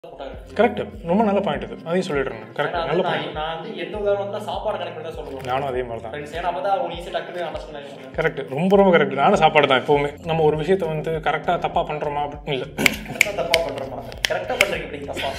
correct ரொம்ப நல்ல point இது அதையும் சொல்லிடுறேன் கரெக்ட் ஏன்னா நல்ல வந்து பாயிண்ட் நான் நான் வந்து எந்த உதாரணம் தான் சாப்பாடு கனெக்ட் பண்ணி தான் சொல்லுவேன் நானும் அதே மாதிரி தான் ஃப்ரெண்ட்ஸ் ஏன்னா அப்போ தான் அவங்க ஈஸியாக டக்குனு அண்டர்ஸ்டாண்ட் ஆகிடுவாங்க கரெக்ட் ரொம்ப ரொம்ப கரெக்ட் நானும் சாப்பாடு தான் எப்பவுமே நம்ம ஒரு விஷயத்தை வந்து கரெக்டாக தப்பாக பண்ணுறோமா அப்படின்னு இல்லை கரெக்டாக தப்பாக பண்ணுறோமா கரெக்டாக பண்ணுறீங்க இப்படி தப்பா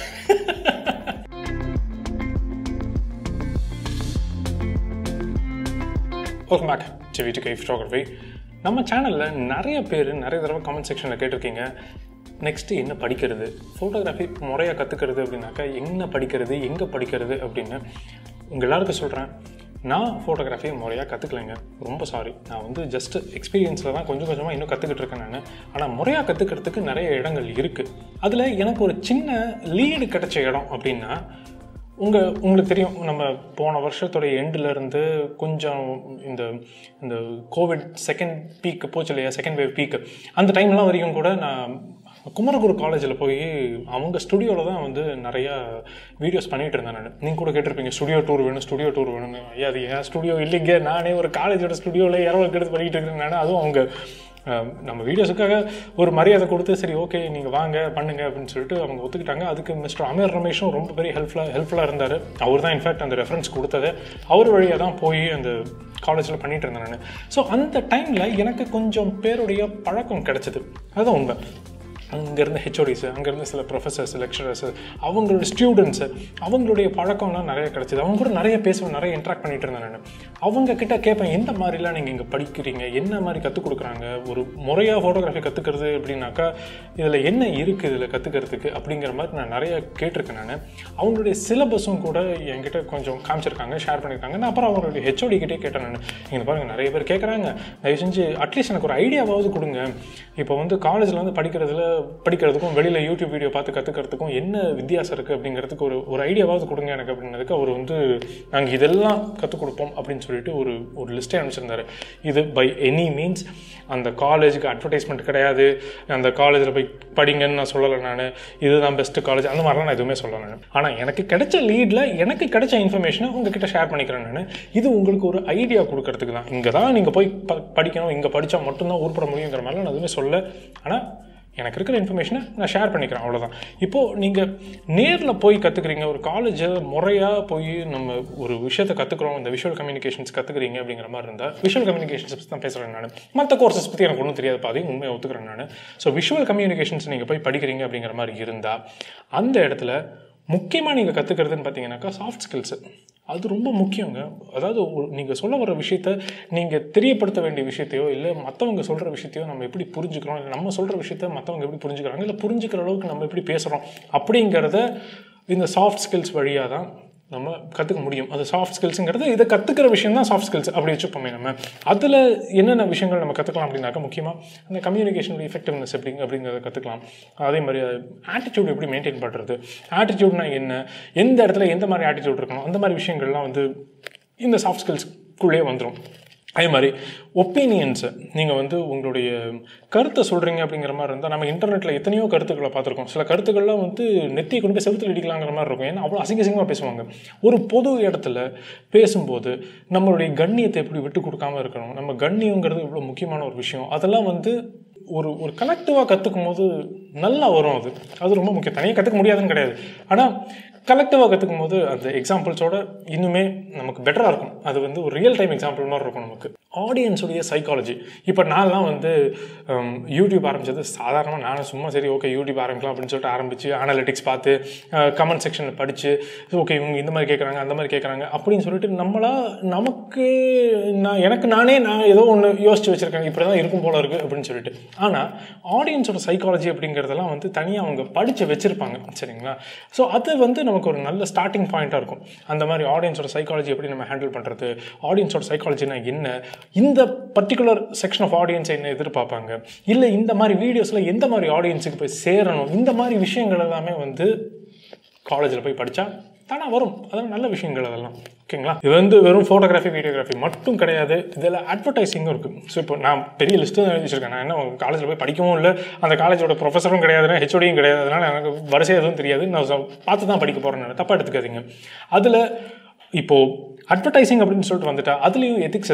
வெல்கம் பேக் டு டு கை ஃபோட்டோகிராஃபி நம்ம சேனலில் நிறைய பேர் நிறைய தடவை கமெண்ட் செக்ஷனில் கேட்டிருக்கீங்க நெக்ஸ்ட்டு என்ன படிக்கிறது ஃபோட்டோகிராஃபி முறையாக கற்றுக்கிறது அப்படின்னாக்கா என்ன படிக்கிறது எங்கே படிக்கிறது அப்படின்னு உங்கள் எல்லாருக்கும் சொல்கிறேன் நான் ஃபோட்டோகிராஃபி முறையாக கற்றுக்கலைங்க ரொம்ப சாரி நான் வந்து ஜஸ்ட் எக்ஸ்பீரியன்ஸில் தான் கொஞ்சம் கொஞ்சமாக இன்னும் கற்றுக்கிட்டு இருக்கேன் நான் ஆனால் முறையாக கற்றுக்கிறதுக்கு நிறைய இடங்கள் இருக்குது அதில் எனக்கு ஒரு சின்ன லீடு கிடைச்ச இடம் அப்படின்னா உங்கள் உங்களுக்கு தெரியும் நம்ம போன வருஷத்தோட எண்டில் இருந்து கொஞ்சம் இந்த இந்த கோவிட் செகண்ட் பீக் போச்சு இல்லையா செகண்ட் வேவ் பீக் அந்த டைம்லாம் வரைக்கும் கூட நான் குமரகுரு காலேஜில் போய் அவங்க ஸ்டுடியோவில் தான் வந்து நிறையா வீடியோஸ் பண்ணிகிட்டு இருந்தேன் நான் நீங்கள் கூட கேட்டிருப்பீங்க ஸ்டுடியோ டூர் வேணும் ஸ்டுடியோ டூர் வேணும்னு ஐயா அது ஏன் ஸ்டுடியோ இல்லைங்க நானே ஒரு காலேஜோட ஸ்டுடியோவில் இரவு எடுத்து பண்ணிகிட்டு இருக்கிறேன் நான் அதுவும் அவங்க அஹ் நம்ம வீடியோஸுக்காக ஒரு மரியாதை கொடுத்து சரி ஓகே நீங்கள் வாங்க பண்ணுங்க அப்படின்னு சொல்லிட்டு அவங்க ஒத்துக்கிட்டாங்க அதுக்கு மிஸ்டர் அமீர் ரமேஷும் ரொம்ப பெரிய ஹெல்ப்ஃபுல்லாக ஹெல்ப்ஃபுல்லாக இருந்தார் அவர் தான் இன்ஃபேக்ட் அந்த ரெஃபரன்ஸ் கொடுத்தது அவர் வழியாக தான் போய் அந்த காலேஜில் பண்ணிட்டு இருந்தேன் நான் ஸோ அந்த டைமில் எனக்கு கொஞ்சம் பேருடைய பழக்கம் கிடைச்சது அதுதான் உண்மை அங்கேருந்து ஹெச்ஓடிஸு அங்கேருந்து சில ப்ரொஃபஸர்ஸ் லெக்சரர்ஸு அவங்களோட ஸ்டூடெண்ட்ஸு அவங்களுடைய பழக்கம்லாம் நிறைய கிடச்சிது அவங்க கூட நிறைய பேசுவேன் நிறைய இன்ட்ராக்ட் பண்ணிட்டு இருந்தேன் நான் அவங்க கிட்ட கேட்பேன் எந்த மாதிரிலாம் நீங்கள் இங்கே படிக்கிறீங்க என்ன மாதிரி கற்றுக் கொடுக்குறாங்க ஒரு முறையாக ஃபோட்டோகிராஃபி கற்றுக்கிறது அப்படின்னாக்கா இதில் என்ன இருக்குது இதில் கற்றுக்கிறதுக்கு அப்படிங்கிற மாதிரி நான் நிறைய கேட்டிருக்கேன் நான் அவங்களுடைய சிலபஸும் கூட என்கிட்ட கொஞ்சம் காமிச்சிருக்காங்க ஷேர் பண்ணியிருக்காங்க நான் அப்புறம் அவங்களுடைய ஹெச்ஓடி கிட்டே கேட்டேன் நான் இங்கே பாருங்கள் நிறைய பேர் கேட்குறாங்க தயவு செஞ்சு அட்லீஸ்ட் எனக்கு ஒரு ஐடியாவாவது கொடுங்க இப்போ வந்து காலேஜில் வந்து படிக்கிறதுல படிக்கிறதுக்கும் வெளியில் யூடியூப் வீடியோ பார்த்து கற்றுக்கிறதுக்கும் என்ன வித்தியாசம் இருக்குது அப்படிங்கிறதுக்கு ஒரு ஒரு ஐடியாவாவது கொடுங்க எனக்கு அப்படின்னதுக்கு அவர் வந்து நாங்கள் இதெல்லாம் கற்றுக் கொடுப்போம் அப்படின்னு சொல்லிட்டு ஒரு ஒரு லிஸ்ட்டே அனுப்பிச்சிருந்தாரு இது பை எனி மீன்ஸ் அந்த காலேஜுக்கு அட்வர்டைஸ்மெண்ட் கிடையாது அந்த காலேஜில் போய் படிங்கன்னு நான் சொல்லலை நான் இதுதான் பெஸ்ட்டு காலேஜ் அந்த மாதிரிலாம் நான் எதுவுமே சொல்லலை நான் ஆனால் எனக்கு கிடைச்ச லீடில் எனக்கு கிடைச்ச இன்ஃபர்மேஷனை உங்ககிட்ட ஷேர் பண்ணிக்கிறேன் நான் இது உங்களுக்கு ஒரு ஐடியா கொடுக்கறதுக்கு தான் இங்கே தான் நீங்கள் போய் ப படிக்கணும் இங்கே படித்தா மட்டும்தான் உருப்பட முடியுங்கிற மாதிரிலாம் நான் எதுவுமே சொல்ல ஆனால் எனக்கு இருக்கிற இன்ஃபர்மேஷனை நான் ஷேர் பண்ணிக்கிறேன் அவ்வளோதான் இப்போது நீங்கள் நேரில் போய் கற்றுக்குறீங்க ஒரு காலேஜில் முறையாக போய் நம்ம ஒரு விஷயத்தை கற்றுக்குறோம் இந்த விஷுவல் கம்யூனிகேஷன்ஸ் கற்றுக்குறீங்க அப்படிங்கிற மாதிரி இருந்தால் விஷுவல் கம்யூனிகேஷன்ஸ் பற்றி தான் பேசுகிறேன் நான் மற்ற கோர்சஸ் பற்றி எனக்கு ஒன்றும் தெரியாது பாதி உண்மையை ஒத்துக்கிறேன் நான் ஸோ விஷுவல் கம்யூனிகேஷன்ஸ் நீங்கள் போய் படிக்கிறீங்க அப்படிங்கிற மாதிரி இருந்தால் அந்த இடத்துல முக்கியமாக நீங்கள் கற்றுக்கிறதுன்னு பார்த்தீங்கன்னாக்கா சாஃப்ட் ஸ்கில்ஸு அது ரொம்ப முக்கியங்க அதாவது நீங்கள் சொல்ல வர விஷயத்த நீங்கள் தெரியப்படுத்த வேண்டிய விஷயத்தையோ இல்லை மற்றவங்க சொல்கிற விஷயத்தையோ நம்ம எப்படி புரிஞ்சுக்கிறோம் இல்லை நம்ம சொல்கிற விஷயத்த மற்றவங்க எப்படி புரிஞ்சுக்கிறாங்க இல்லை புரிஞ்சுக்கிற அளவுக்கு நம்ம எப்படி பேசுகிறோம் அப்படிங்கிறத இந்த சாஃப்ட் ஸ்கில்ஸ் வழியாக தான் நம்ம கற்றுக்க முடியும் அது சாஃப்ட் ஸ்கில்ஸுங்கிறது இதை கற்றுக்கிற விஷயம் தான் சாஃப்ட் ஸ்கில்ஸ் அப்படி வச்சுப்போமே நம்ம அதில் என்னென்ன விஷயங்கள் நம்ம கற்றுக்கலாம் அப்படின்னாக்கா முக்கியமாக அந்த கம்யூனிகேஷனோட எஃபெக்டிவ்னஸ் எப்படி அப்படிங்கிறத கற்றுக்கலாம் அதே மாதிரி ஆட்டிடியூட் எப்படி மெயின்டைன் பண்ணுறது ஆட்டிடியூட்னா என்ன எந்த இடத்துல எந்த மாதிரி ஆட்டிடியூட் இருக்கணும் அந்த மாதிரி விஷயங்கள்லாம் வந்து இந்த சாஃப்ட் ஸ்கில்ஸ்க்குள்ளேயே வந்துடும் அதே மாதிரி ஒப்பீனியன்ஸு நீங்கள் வந்து உங்களுடைய கருத்தை சொல்கிறீங்க அப்படிங்கிற மாதிரி இருந்தால் நம்ம இன்டர்நெட்டில் எத்தனையோ கருத்துக்களை பார்த்துருக்கோம் சில கருத்துக்கள்லாம் வந்து நெத்தியை கொண்டு போய் செவுத்தில் இடிக்கலாங்கிற மாதிரி இருக்கும் ஏன்னா அவ்வளோ அசிங்க அசிங்கமாக பேசுவாங்க ஒரு பொது இடத்துல பேசும்போது நம்மளுடைய கண்ணியத்தை எப்படி விட்டு கொடுக்காம இருக்கணும் நம்ம கண்ணியங்கிறது இவ்வளோ முக்கியமான ஒரு விஷயம் அதெல்லாம் வந்து ஒரு ஒரு கலெக்டிவாக கற்றுக்கும் போது நல்லா வரும் அது அது ரொம்ப முக்கியம் தனியாக கற்றுக்க முடியாதுன்னு கிடையாது ஆனால் கலெக்டிவாக கற்றுக்கும் போது அந்த எக்ஸாம்பிள்ஸோட இன்னுமே நமக்கு பெட்டராக இருக்கும் அது வந்து ஒரு ரியல் டைம் எக்ஸாம்பிள் மாதிரி இருக்கும் நமக்கு ஆடியன்ஸுடைய சைக்காலஜி இப்போ நான்லாம் வந்து யூடியூப் ஆரம்பித்தது சாதாரணமாக நானும் சும்மா சரி ஓகே யூடியூப் ஆரம்பிக்கலாம் அப்படின்னு சொல்லிட்டு ஆரம்பித்து அனாலிட்டிக்ஸ் பார்த்து கமெண்ட் செக்ஷனில் படித்து ஓகே இவங்க இந்த மாதிரி கேட்குறாங்க அந்த மாதிரி கேட்குறாங்க அப்படின்னு சொல்லிட்டு நம்மளா நமக்கு நான் எனக்கு நானே நான் ஏதோ ஒன்று யோசிச்சு வச்சுருக்கேன் இப்படி தான் இருக்கும் போல இருக்குது அப்படின்னு சொல்லிட்டு ஆனால் ஆடியன்ஸோட சைக்காலஜி அப்படிங்கிறதெல்லாம் வந்து தனியாக அவங்க படித்து வச்சுருப்பாங்க சரிங்களா ஸோ அது வந்து நமக்கு ஒரு நல்ல ஸ்டார்டிங் பாயிண்ட்டாக இருக்கும் அந்த மாதிரி ஆடியன்ஸோட சைக்காலஜி எப்படி நம்ம ஹேண்டில் பண்ணுறது ஆடியன்ஸோட சைக்காலஜினா என்ன இந்த பர்டிகுலர் செக்ஷன் ஆஃப் ஆடியன்ஸ் என்ன எதிர்பார்ப்பாங்க இல்லை இந்த மாதிரி வீடியோஸில் எந்த மாதிரி ஆடியன்ஸுக்கு போய் சேரணும் இந்த மாதிரி விஷயங்கள் எல்லாமே வந்து காலேஜில் போய் படித்தா தானே வரும் அதெல்லாம் நல்ல விஷயங்கள் அதெல்லாம் ஓகேங்களா இது வந்து வெறும் ஃபோட்டோகிராஃபி வீடியோகிராஃபி மட்டும் கிடையாது இதில் அட்வர்டைஸிங்கும் இருக்குது ஸோ இப்போ நான் பெரிய லிஸ்ட்டு எழுதி வச்சிருக்கேன் நான் என்ன காலேஜில் போய் படிக்கவும் இல்லை அந்த காலேஜோட ப்ரொஃபஸரும் கிடையாது ஹெச்ஓடியும் கிடையாது அதனால் எனக்கு வரிசை எதுவும் தெரியாது நான் சொ- பார்த்து தான் படிக்க போகிறேன் நான் தப்பாக எடுத்துக்காதீங்க அதில் இப்போது அட்வர்டைசிங் அப்படின்னு சொல்லிட்டு வந்துட்டா அதுலேயும் எத்திக்ஸ் இருக்குது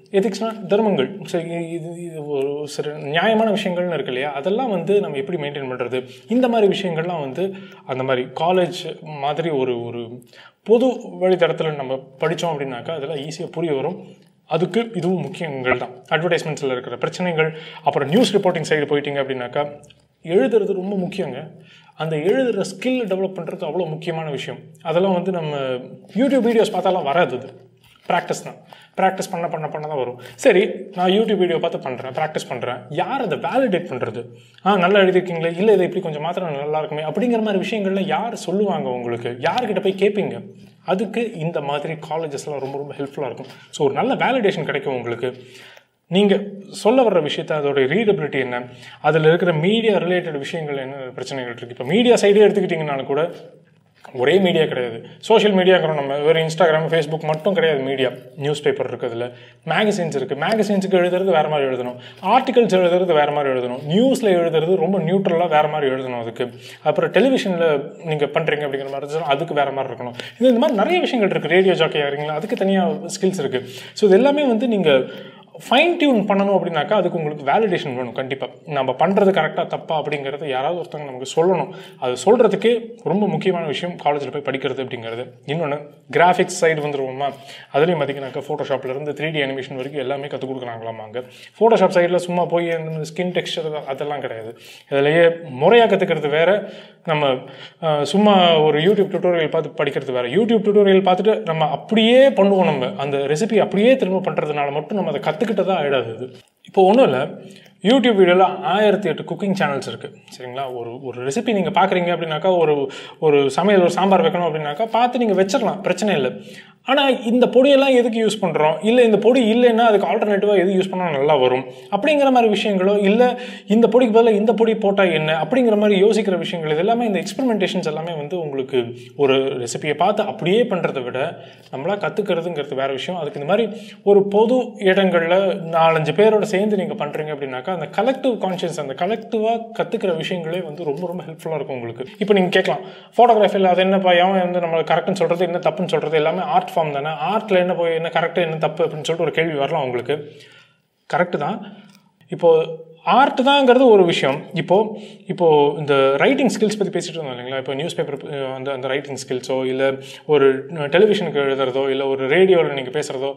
எதிக்ஸ்னா தர்மங்கள் சரி இது இது ஒரு சில நியாயமான விஷயங்கள்னு இருக்கு இல்லையா அதெல்லாம் வந்து நம்ம எப்படி மெயின்டைன் பண்ணுறது இந்த மாதிரி விஷயங்கள்லாம் வந்து அந்த மாதிரி காலேஜ் மாதிரி ஒரு ஒரு பொது வழித்தடத்தில் நம்ம படித்தோம் அப்படின்னாக்கா அதெல்லாம் ஈஸியாக புரிய வரும் அதுக்கு இதுவும் முக்கியங்கள் தான் அட்வர்டைஸ்மெண்ட்ஸில் இருக்கிற பிரச்சனைகள் அப்புறம் நியூஸ் ரிப்போர்ட்டிங் சைடு போயிட்டீங்க அப்படின்னாக்கா எழுதுறது ரொம்ப முக்கியங்க அந்த எழுதுகிற ஸ்கில் டெவலப் பண்ணுறது அவ்வளோ முக்கியமான விஷயம் அதெல்லாம் வந்து நம்ம யூடியூப் வீடியோஸ் பார்த்தாலாம் வராது அது ப்ராக்டிஸ் தான் ப்ராக்டிஸ் பண்ண பண்ண பண்ண தான் வரும் சரி நான் யூடியூப் வீடியோ பார்த்து பண்ணுறேன் ப்ராக்டிஸ் பண்ணுறேன் யார் அதை வேலிடேட் பண்ணுறது ஆ நல்லா எழுதிருக்கீங்களே இல்லை இதை இப்படி கொஞ்சம் மாத்திரம் நல்லா இருக்குமே அப்படிங்கிற மாதிரி விஷயங்கள்ல யார் சொல்லுவாங்க உங்களுக்கு யார்கிட்ட போய் கேட்பீங்க அதுக்கு இந்த மாதிரி காலேஜஸ்லாம் ரொம்ப ரொம்ப ஹெல்ப்ஃபுல்லாக இருக்கும் ஸோ ஒரு நல்ல வேலிடேஷன் கிடைக்கும் உங்களுக்கு நீங்கள் சொல்ல வர்ற விஷயத்த அதோட ரீடபிலிட்டி என்ன அதில் இருக்கிற மீடியா ரிலேட்டட் விஷயங்கள் என்ன பிரச்சனைகள் இருக்குது இப்போ மீடியா சைடே எடுத்துக்கிட்டிங்கனாலும் கூட ஒரே மீடியா கிடையாது சோஷியல் மீடியாங்கிறோம் நம்ம வெறும் இன்ஸ்டாகிராம் ஃபேஸ்புக் மட்டும் கிடையாது மீடியா நியூஸ் பேப்பர் இருக்குதுல மேகசின்ஸ் இருக்குது மேகசின்ஸுக்கு எழுதுறது வேறு மாதிரி எழுதணும் ஆர்டிகல்ஸ் எழுதுறது வேறு மாதிரி எழுதணும் நியூஸில் எழுதுறது ரொம்ப நியூட்ரலாக வேறு மாதிரி எழுதணும் அதுக்கு அப்புறம் டெலிவிஷனில் நீங்கள் பண்ணுறீங்க அப்படிங்கிற மாதிரி இருந்துச்சுன்னா அதுக்கு வேறு மாதிரி இருக்கணும் இது இந்த மாதிரி நிறைய விஷயங்கள் இருக்குது ரேடியோ ஜாக்கி ஆகிறீங்களா அதுக்கு தனியாக ஸ்கில்ஸ் இருக்குது ஸோ இது எல்லாமே வந்து நீங்கள் ஃபைன் டியூன் பண்ணணும் அப்படின்னாக்கா அதுக்கு உங்களுக்கு வேலிடேஷன் வேணும் கண்டிப்பாக நம்ம பண்ணுறது கரெக்டாக தப்பா அப்படிங்கிறத யாராவது ஒருத்தவங்க நமக்கு சொல்லணும் அது சொல்கிறதுக்கே ரொம்ப முக்கியமான விஷயம் காலேஜில் போய் படிக்கிறது அப்படிங்கிறது இன்னொன்று கிராஃபிக்ஸ் சைடு வந்துருவோமா அதுலேயும் பார்த்தீங்கன்னாக்கா ஃபோட்டோஷாப்ல இருந்து த்ரீ டி அனிமேஷன் வரைக்கும் எல்லாமே கற்றுக் கொடுக்குறாங்களாமா அங்கே ஃபோட்டோஷாப் சைடில் சும்மா போய் அந்த ஸ்கின் டெக்ஸ்டர் அதெல்லாம் கிடையாது இதுலையே முறையாக கற்றுக்கிறது வேற நம்ம அஹ், சும்மா ஒரு யூடியூப் டியூட்டோரியல் பார்த்து படிக்கிறது வேற யூடியூப் டியூட்டோரியல் பார்த்துட்டு நம்ம அப்படியே பண்ணுவோம் நம்ம அந்த ரெசிபி அப்படியே திரும்ப பண்ணுறதுனால மட்டும் நம்ம அதை கற்றுக்கிட்டதா ஆயிடாது இது இப்போ ஒன்றும் இல்லை யூடியூப் வீடியோவில் ஆயிரத்தி எட்டு குக்கிங் சேனல்ஸ் இருக்குது சரிங்களா ஒரு ஒரு ரெசிபி நீங்கள் பார்க்குறீங்க அப்படின்னாக்கா ஒரு ஒரு சமையல் ஒரு சாம்பார் வைக்கணும் அப்படின்னாக்கா பார்த்து நீங்கள் வச்சிடலாம் பிரச்சனை இல்லை ஆனால் இந்த பொடியெல்லாம் எதுக்கு யூஸ் பண்ணுறோம் இல்லை இந்த பொடி இல்லைன்னா அதுக்கு ஆல்டர்னேட்டிவாக எது யூஸ் பண்ணால் நல்லா வரும் அப்படிங்கிற மாதிரி விஷயங்களோ இல்லை இந்த பொடிக்கு பதிலாக இந்த பொடி போட்டால் என்ன அப்படிங்கிற மாதிரி யோசிக்கிற விஷயங்கள் இது எல்லாமே இந்த எக்ஸ்பெரிமெண்டேஷன்ஸ் எல்லாமே வந்து உங்களுக்கு ஒரு ரெசிபியை பார்த்து அப்படியே பண்ணுறதை விட நம்மளா கற்றுக்கிறதுங்கிறது வேற விஷயம் அதுக்கு இந்த மாதிரி ஒரு பொது இடங்களில் நாலஞ்சு பேரோட சேர்ந்து நீங்கள் பண்ணுறீங்க அப்படின்னாக்கா அந்த கலெக்டிவ் கான்ஷியஸ் அந்த கலெக்டிவாக கற்றுக்கிற விஷயங்களே வந்து ரொம்ப ரொம்ப ஹெல்ப்ஃபுல்லாக இருக்கும் உங்களுக்கு இப்போ நீங்கள் கேட்கலாம் ஃபோட்டோகிராஃபியில் அது என்னப்பா எவன் வந்து நம்ம கரெக்ட்னு சொல்கிறது என்ன தப்புன்னு சொல்கிறது எல்லாமே ஆர்ட் ஃபார்ம் தானே ஆர்ட்டில் என்ன போய் என்ன கரெக்டு என்ன தப்பு அப்படின்னு சொல்லிட்டு ஒரு கேள்வி வரலாம் உங்களுக்கு கரெக்டு தான் இப்போ ஆர்ட் தாங்கிறது ஒரு விஷயம் இப்போ இப்போ இந்த ரைட்டிங் ஸ்கில்ஸ் பற்றி பேசிட்டு இருந்தோம் இல்லைங்களா இப்போ நியூஸ் பேப்பர் அந்த அந்த ரைட்டிங் ஸ்கில்ஸோ இல்லை ஒரு டெலிவிஷனுக்கு எழுதுறதோ இல்லை ஒரு ரேடியோவில் நீங்கள் பேசுகிறதோ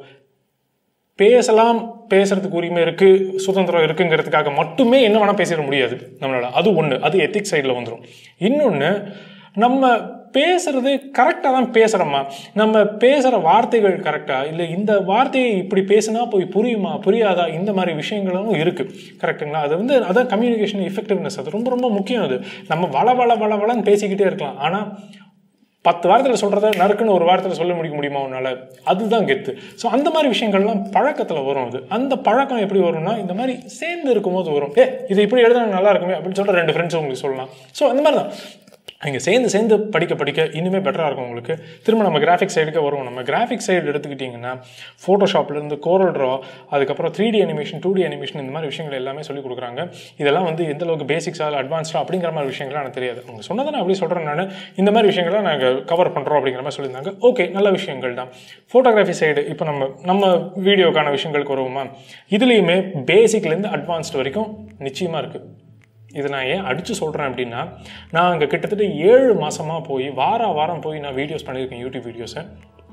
பேசலாம் பேசுறதுக்கு உரிமை இருக்கு சுதந்திரம் இருக்குங்கிறதுக்காக மட்டுமே என்ன வேணால் பேசிட முடியாது நம்மளால அது ஒன்று அது எத்திக் சைடில் வந்துடும் இன்னொன்று நம்ம பேசுறது கரெக்டாக தான் பேசுகிறோமா நம்ம பேசுகிற வார்த்தைகள் கரெக்டாக இல்லை இந்த வார்த்தையை இப்படி பேசினா போய் புரியுமா புரியாதா இந்த மாதிரி விஷயங்களும் இருக்குது கரெக்டுங்களா அது வந்து அதான் கம்யூனிகேஷன் எஃபெக்டிவ்னஸ் அது ரொம்ப ரொம்ப முக்கியம் அது நம்ம வள வள வள வளன்னு பேசிக்கிட்டே இருக்கலாம் ஆனால் பத்து வாரத்தில் சொல்கிறத நறுக்குன்னு ஒரு வாரத்தில் சொல்ல முடிக்க முடியுமா உன்னால் அதுதான் கெத்து ஸோ அந்த மாதிரி விஷயங்கள்லாம் பழக்கத்தில் வரும் அது அந்த பழக்கம் எப்படி வரும்னா இந்த மாதிரி சேர்ந்து இருக்கும்போது வரும் ஏ இது இப்படி எழுதுனா நல்லா இருக்குமே அப்படின்னு சொல்லிட்டு ரெண்டு ஃப்ரெண்ட்ஸ் உங்களுக்கு சொல்லலாம் ஸோ அந்த மாதிரி தான் நீங்கள் சேர்ந்து சேர்ந்து படிக்க படிக்க இன்னுமே பெட்டராக இருக்கும் உங்களுக்கு திரும்ப நம்ம கிராஃபிக் சைடுக்கு வருவோம் நம்ம கிராஃபிக் சைடு எடுத்துக்கிட்டிங்கன்னா ஃபோட்டோஷாப்லேருந்து கோரல் ட்ரா அதுக்கப்புறம் three D animation two D animation இந்த மாதிரி விஷயங்கள் எல்லாமே சொல்லிக் கொடுக்குறாங்க இதெல்லாம் வந்து எந்த அளவுக்கு பேசிக்ஸாக அட்வான்ஸ்டாக அப்படிங்கிற மாதிரி விஷயங்கள்லாம் எனக்கு தெரியாது அவங்க சொன்னதை நான் அப்படி சொல்கிறேன் நான் இந்த மாதிரி விஷயங்களை நாங்கள் கவர் பண்ணுறோம் அப்படிங்கிற மாதிரி சொல்லியிருந்தாங்க ஓகே நல்ல விஷயங்கள் தான் ஃபோட்டோகிராஃபி சைடு இப்போ நம்ம நம்ம வீடியோக்கான விஷயங்களுக்கு வருவோமா இதுலேயுமே பேசிக்லேருந்து அட்வான்ஸ்டு வரைக்கும் நிச்சயமாக இருக்குது இது நான் ஏன் அடித்து சொல்கிறேன் அப்படின்னா நான் அங்கே கிட்டத்தட்ட ஏழு மாதமாக போய் வார வாரம் போய் நான் வீடியோஸ் பண்ணியிருக்கேன் யூடியூப் வீடியோஸை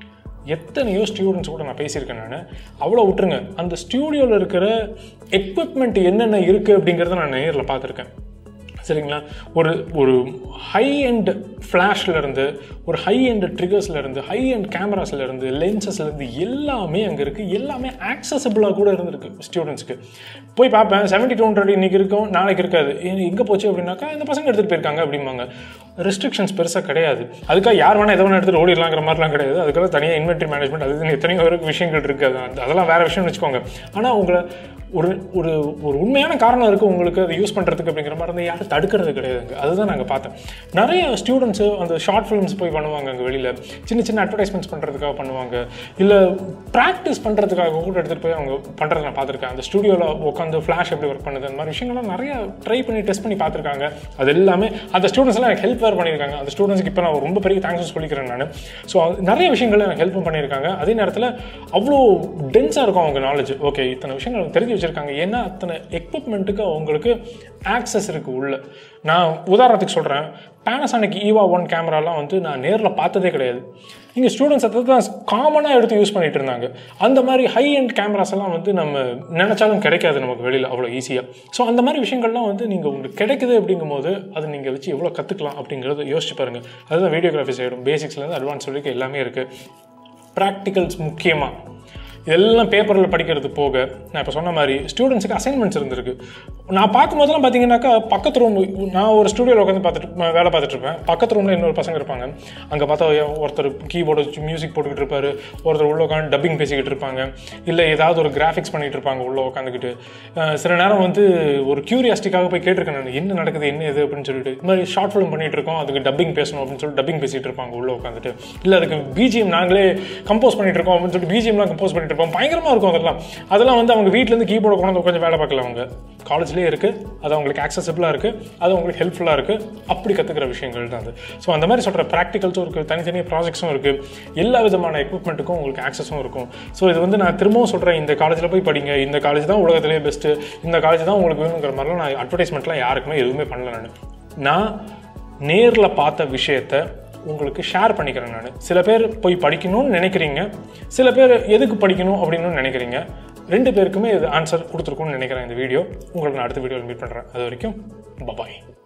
எத்தனையோ ஸ்டூடெண்ட்ஸ் கூட நான் பேசியிருக்கேன் நான் அவ்வளோ விட்டுருங்க அந்த ஸ்டூடியோவில் இருக்கிற எக்யூப்மெண்ட் என்னென்ன இருக்குது அப்படிங்கிறத நான் நேரில் பார்த்துருக்கேன் சரிங்களா ஒரு ஒரு ஹை எண்ட் இருந்து ஒரு ஹை எண்ட் இருந்து ஹை எண்ட் கேமராஸ்லேருந்து லென்சஸ்லேருந்து எல்லாமே அங்கே இருக்குது எல்லாமே ஆக்சசபிளாக கூட இருந்திருக்கு ஸ்டூடெண்ட்ஸ்க்கு போய் பார்ப்பேன் செவன்ட்டி டூ ஹண்ட்ரட் இன்றைக்கி இருக்கும் நாளைக்கு இருக்காது எங்கே போச்சு அப்படின்னாக்கா இந்த பசங்க எடுத்துகிட்டு போயிருக்காங்க அப்படிம்பாங்க ரெஸ்ட்ரிக்ஷன்ஸ் பெருசாக கிடையாது அதுக்காக யார் வேணால் எதை வேணால் எடுத்துகிட்டு ஓடிடலாங்கிற மாதிரிலாம் கிடையாது அதுக்காக தனியாக இன்வென்ட்ரி மேனேஜ்மெண்ட் அது இதுன்னு எத்தனையோ பேருக்கு விஷயங்கள் இருக்குது அது அதெல்லாம் வேறு விஷயம்னு வச்சுக்கோங்க ஆனால் உங்களை ஒரு ஒரு ஒரு உண்மையான காரணம் இருக்குது உங்களுக்கு அதை யூஸ் பண்ணுறதுக்கு அப்படிங்கிற மாதிரி இருந்தால் யாரும் தடுக்கிறது கிடையாதுங்க அதுதான் நாங்கள் பார்த்தோம் நிறைய ஸ்டூடெண்ட்ஸு அந்த ஷார்ட் ஃபிலிம்ஸ் போய் பண்ணுவாங்க அங்கே வெளியில் சின்ன சின்ன அட்வர்டைஸ்மெண்ட்ஸ் பண்ணுறதுக்காக பண்ணுவாங்க இல்லை ப்ராக்டிஸ் பண்ணுறதுக்காக கூட எடுத்துகிட்டு போய் அவங்க பண்ணுறத நான் பார்த்துருக்கேன் அந்த ஸ்டூடியோவில் உட்காந்து ஃப்ளாஷ் எப்படி ஒர்க் பண்ணுது அந்த மாதிரி விஷயங்கள்லாம் நிறைய ட்ரை பண்ணி டெஸ்ட் பண்ணி பார்த்துருக்காங்க அது எல்லாமே அந்த ஸ்டூடெண்ட்ஸ் எல்லாம் எனக்கு ஹெல்ப் ப்ரிப்பேர் பண்ணியிருக்காங்க அந்த ஸ்டூடெண்ட்ஸ்க்கு இப்போ நான் ரொம்ப பெரிய தேங்க்ஸ் சொல்லிக்கிறேன் நான் ஸோ நிறைய விஷயங்கள் எனக்கு ஹெல்ப்பும் பண்ணியிருக்காங்க அதே நேரத்தில் அவ்வளோ டென்ஸாக இருக்கும் அவங்க நாலேஜ் ஓகே இத்தனை விஷயங்கள் அவங்க தெரிஞ்சு வச்சுருக்காங்க ஏன்னா அத்தனை எக்யூப்மெண்ட்டுக்கு அவங்களுக்கு ஆக்சஸ் இருக்குது உள்ள நான் உதாரணத்துக்கு சொல்கிறேன் பேனசானிக் ஈவா ஒன் கேமராலாம் வந்து நான் நேரில் பார்த்ததே கிடையாது இங்கே ஸ்டூடெண்ட்ஸ் அதை தான் காமனாக எடுத்து யூஸ் பண்ணிட்டு இருந்தாங்க அந்த மாதிரி ஹை எண்ட் கேமராஸ் எல்லாம் வந்து நம்ம நினச்சாலும் கிடைக்காது நமக்கு வெளியில் அவ்வளோ ஈஸியாக ஸோ அந்த மாதிரி விஷயங்கள்லாம் வந்து நீங்கள் உங்களுக்கு கிடைக்குது அப்படிங்கும்போது அதை நீங்கள் வச்சு எவ்வளோ கற்றுக்கலாம் அப்படிங்கிறத யோசிச்சு பாருங்கள் அதுதான் வீடியோகிராஃபி சைடும் பேசிக்ஸ்லேருந்து அட்வான்ஸ் வரைக்கும் எல்லாமே இருக்குது ப்ராக்டிகல்ஸ் முக்கியமாக இதெல்லாம் பேப்பரில் படிக்கிறது போக நான் இப்போ சொன்ன மாதிரி ஸ்டூடெண்ட்ஸுக்கு அசைன்மெண்ட்ஸ் இருந்திருக்கு நான் பார்க்கும்போதெல்லாம் பார்த்தீங்கன்னாக்கா பக்கத்து ரூம் நான் ஒரு ஸ்டுடியோவில் உட்காந்து பார்த்துட்டு ம- வேலை பார்த்துட்டு இருப்பேன் பக்கத்து ரூமில் இன்னொரு பசங்க இருப்பாங்க அங்கே பார்த்தா ஒருத்தர் கீபோர்டு வச்சு மியூசிக் போட்டுக்கிட்டு இருப்பாரு ஒருத்தர் உள்ள உட்காந்து டப்பிங் பேசிக்கிட்டு இருப்பாங்க இல்லை ஏதாவது ஒரு கிராஃபிக்ஸ் பண்ணிட்டு இருப்பாங்க உள்ள உட்காந்துக்கிட்டு அஹ் சில நேரம் வந்து ஒரு கியூரியாசிட்டிக்காக போய் கேட்டிருக்கேன் நான் என்ன நடக்குது என்ன இது அப்படின்னு சொல்லிட்டு இது மாதிரி ஷார்ட் ஃபிலிம் பண்ணிட்டு இருக்கோம் அதுக்கு டப்பிங் பேசணும் அப்படின்னு சொல்லிட்டு டப்பிங் பேசிட்டு இருப்பாங்க உள்ள உட்காந்துட்டு இல்லை அதுக்கு பிஜிஎம் நாங்களே கம்போஸ் பண்ணிட்டு இருக்கோம் அப்படின்னு சொல்லிட்டு பிஜிஎம்லாம் கம்போஸ் பண்ணிட்டு இருப்போம் பயங்கரமா இருக்கும் அதெல்லாம் அதெல்லாம் வந்து அவங்க வீட்ல இருந்து கீபோர்டு கொண்டு வந்து கொஞ்சம் வேலை பார்க்கல அவங்க காலேஜ்லேயே இருக்கு அது அவங்களுக்கு ஆக்சசபிளாக இருக்கு அது அவங்களுக்கு ஹெல்ப்ஃபுல்லாக இருக்கு அப்படி கற்றுக்கிற விஷயங்கள் தான் அது ஸோ அந்த மாதிரி சொல்கிற ப்ராக்டிகல்ஸும் இருக்குது தனித்தனி ப்ராஜெக்ட்ஸும் இருக்கு எல்லா விதமான எக்யூப்மெண்ட்டுக்கும் உங்களுக்கு ஆக்சஸும் இருக்கும் ஸோ இது வந்து நான் திரும்பவும் சொல்கிறேன் இந்த காலேஜில் போய் படிங்க இந்த காலேஜ் தான் உலகத்திலேயே பெஸ்ட்டு இந்த காலேஜ் தான் உங்களுக்கு வேணுங்கிற மாதிரிலாம் நான் அட்வர்டைஸ்மெண்ட்லாம் யாருக்குமே எதுவுமே பண்ணல நான் நான் நேரில் பார்த்த விஷயத்த உங்களுக்கு ஷேர் பண்ணிக்கிறேன் நான் சில பேர் போய் படிக்கணும்னு நினைக்கிறீங்க சில பேர் எதுக்கு படிக்கணும் அப்படின்னு நினைக்கிறீங்க ரெண்டு பேருக்குமே இது ஆன்சர் கொடுத்துருக்கும்னு நினைக்கிறேன் இந்த வீடியோ உங்களுக்கு நான் அடுத்த வீடியோவில் மீட் பண்ணுறேன் அது வரைக்கும் பபாய்